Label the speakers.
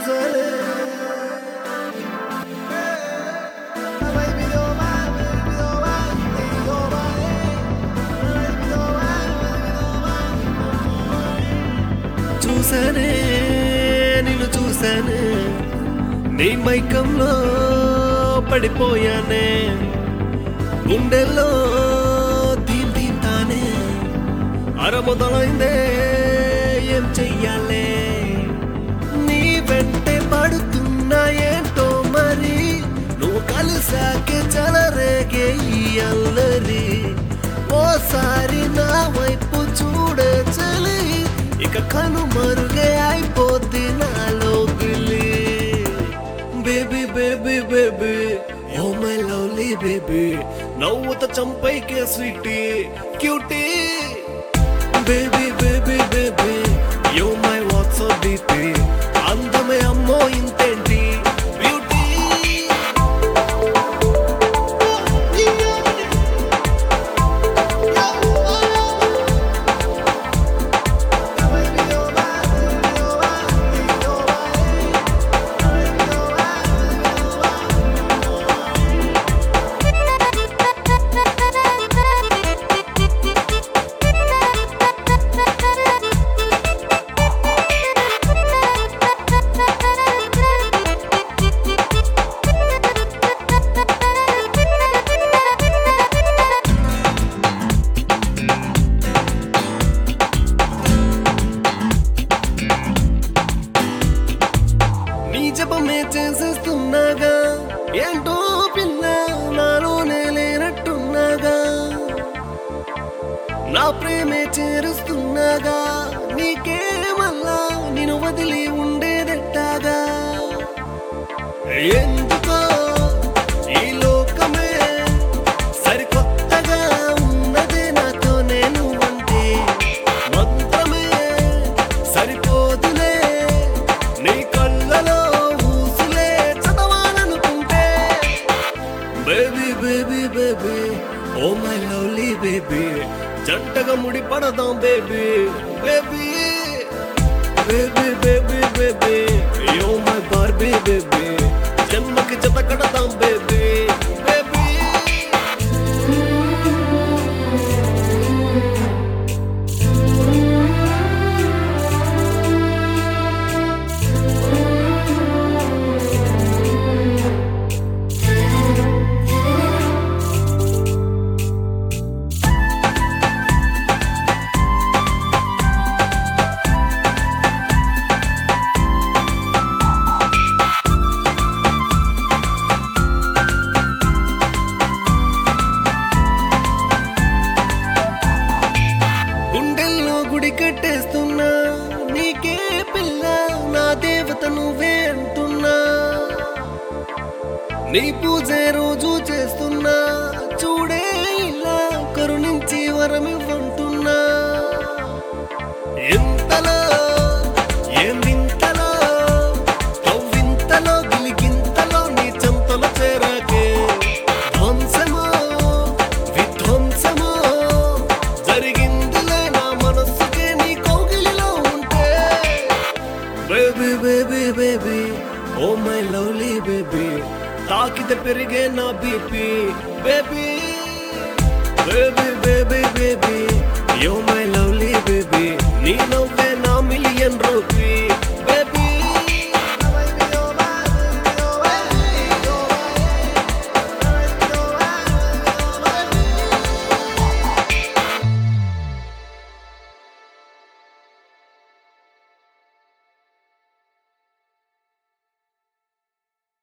Speaker 1: చూసానే చూసానే నిన్ను చూసానే నీ మైకంలో పడిపోయానే గుండెల్లో దీన్ దీన్ తానే అరముదలైందే ఏం చెయ్యాలే నీ వెంటే పడుతున్నా ఏంటో మరి నువ్వు కలిసాకే చలరేగే ఈ అల్లరి ఓసారి నా వైపు చూడే చలి ఇక కను మరుగే అయిపోద్ది నాలో గిలి baby baby baby oh my lovely baby నవ్వుత చంపైకే sweety cutie baby baby baby yo my WhatsApp DP అందమే అమ్మో ఇంతేంటి బ్యూటీ నీ జపమే చేసేస్తున్నాగా ఏంటో పిల్ల నాలోనే లేనట్టున్నాగా నా ప్రేమే చేరుస్తున్నాగా నీకే మళ్ళా నేను వదిలి ఉండేదెట్టాగా ఎందుకో ఈ లోకమే సరికొత్తగా ఉన్నదే నాతో నేను అంటే మంత్రమే సరిపోదులే నీ కళ్ళలో ఊసులే చదవాలనుకుంటే baby baby baby oh my lovely baby జంటగా ముడి పడదాం baby baby baby baby baby yo my Barbie baby జన్మకి జత కడదాం బేబీ బేబీ గుండెల్లో గుడి కట్టేస్తున్నా నీకే పిల్ల నా దేవత నువ్వే అంటున్నా నీ పూజే రోజు చేస్తున్నా చూడే ఇలా కరుణించి వరమివ్వంటున్నా ఎంతలో ఏం వింతలో కవ్వింతలో గిలిగింతలో నీ చెంతలో చేరాకే ధ్వంసమో విధ్వంసమో జరిగిందిలే నా మనస్సుకే నీ కౌగిలిలో ఉంటే baby baby baby oh my lovely baby తాకితే పెరిగే నా BP baby baby baby baby yo my love